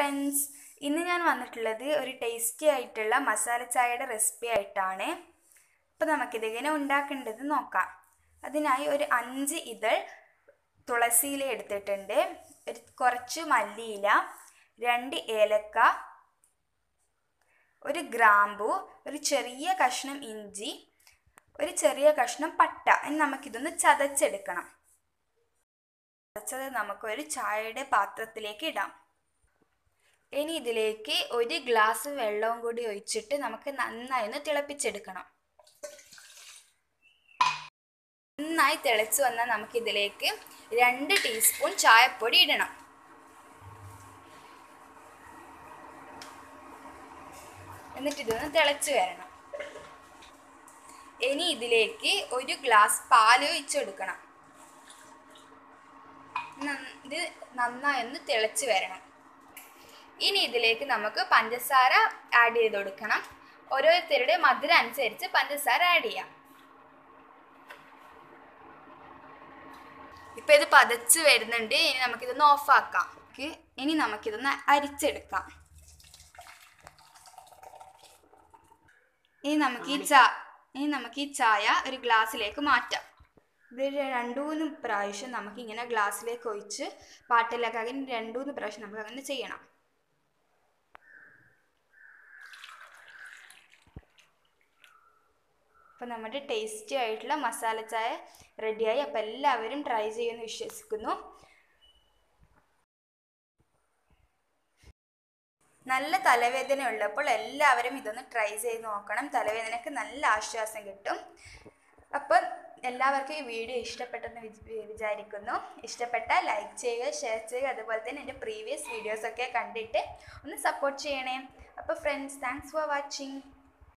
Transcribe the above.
friends ഇന്ന് ഞാൻ വന്നിട്ടുള്ളത് ഒരു ടേസ്റ്റി ആയിട്ടുള്ള മസാല ചായയുടെ റെസിപ്പി ആയിട്ടാണ് അപ്പോൾ നമുക്കിതെങ്ങനെ ഉണ്ടാക്കേണ്ടത് നോക്കാം അതിനായി ഒരു അഞ്ച് ഇതൾ തുളസിയില എടുത്തിട്ടുണ്ട് ഒരു കുറച്ച് മല്ലിയില രണ്ട് ഏലക്ക ഒരു ഗ്രാമ്പു ഒരു ചെറിയ കഷ്ണം ഇഞ്ചി ഒരു ചെറിയ കഷ്ണം പട്ട ഇനി നമുക്കിതൊന്ന് ചതച്ചെടുക്കണം ചതച്ചത് നമുക്കൊരു ചായയുടെ പാത്രത്തിലേക്ക് ഇടാം ഇനി ഇതിലേക്ക് ഒരു ഗ്ലാസ് വെള്ളവും കൂടി ഒഴിച്ചിട്ട് നമുക്ക് നന്നായി ഒന്ന് തിളപ്പിച്ചെടുക്കണം നന്നായി തിളച്ചു വന്നാൽ നമുക്കിതിലേക്ക് രണ്ട് ടീസ്പൂൺ ചായപ്പൊടി ഇടണം എന്നിട്ട് ഇതൊന്ന് തിളച്ച് വരണം ഇനി ഇതിലേക്ക് ഒരു ഗ്ലാസ് പാല് ഒഴിച്ചെടുക്കണം ഇത് നന്നായി ഒന്ന് തിളച്ച് വരണം ഇനി ഇതിലേക്ക് നമുക്ക് പഞ്ചസാര ആഡ് ചെയ്ത് കൊടുക്കണം ഓരോരുത്തരുടെ മധുരം അനുസരിച്ച് പഞ്ചസാര ആഡ് ചെയ്യാം ഇപ്പൊ ഇത് പതച്ച് വരുന്നുണ്ട് ഇനി നമുക്കിതൊന്ന് ഓഫാക്കാം ഇനി നമുക്കിതൊന്ന് അരിച്ചെടുക്കാം ഇനി നമുക്ക് ഈ ചാ ഇനി നമുക്ക് ഈ ചായ ഒരു ഗ്ലാസ്സിലേക്ക് മാറ്റാം ഇത് രണ്ടു മൂന്ന് പ്രാവശ്യം നമുക്ക് ഇങ്ങനെ ഗ്ലാസ്സിലേക്ക് ഒഴിച്ച് പാട്ടിലൊക്കെ അങ്ങനെ രണ്ടു മൂന്ന് പ്രാവശ്യം നമുക്ക് അങ്ങനെ ചെയ്യണം അപ്പം നമ്മുടെ ടേസ്റ്റി ആയിട്ടുള്ള മസാല ചായ റെഡിയായി അപ്പം എല്ലാവരും ട്രൈ ചെയ്യുമെന്ന് വിശ്വസിക്കുന്നു നല്ല തലവേദന ഉള്ളപ്പോൾ എല്ലാവരും ഇതൊന്ന് ട്രൈ ചെയ്ത് നോക്കണം തലവേദനയ്ക്ക് നല്ല ആശ്വാസം കിട്ടും അപ്പം എല്ലാവർക്കും ഈ വീഡിയോ ഇഷ്ടപ്പെട്ടെന്ന് വിചാരിക്കുന്നു ഇഷ്ടപ്പെട്ടാൽ ലൈക്ക് ചെയ്യുക ഷെയർ ചെയ്യുക അതുപോലെ തന്നെ എൻ്റെ പ്രീവിയസ് വീഡിയോസൊക്കെ കണ്ടിട്ട് ഒന്ന് സപ്പോർട്ട് ചെയ്യണേ അപ്പോൾ ഫ്രണ്ട്സ് താങ്ക്സ് ഫോർ വാച്ചിങ്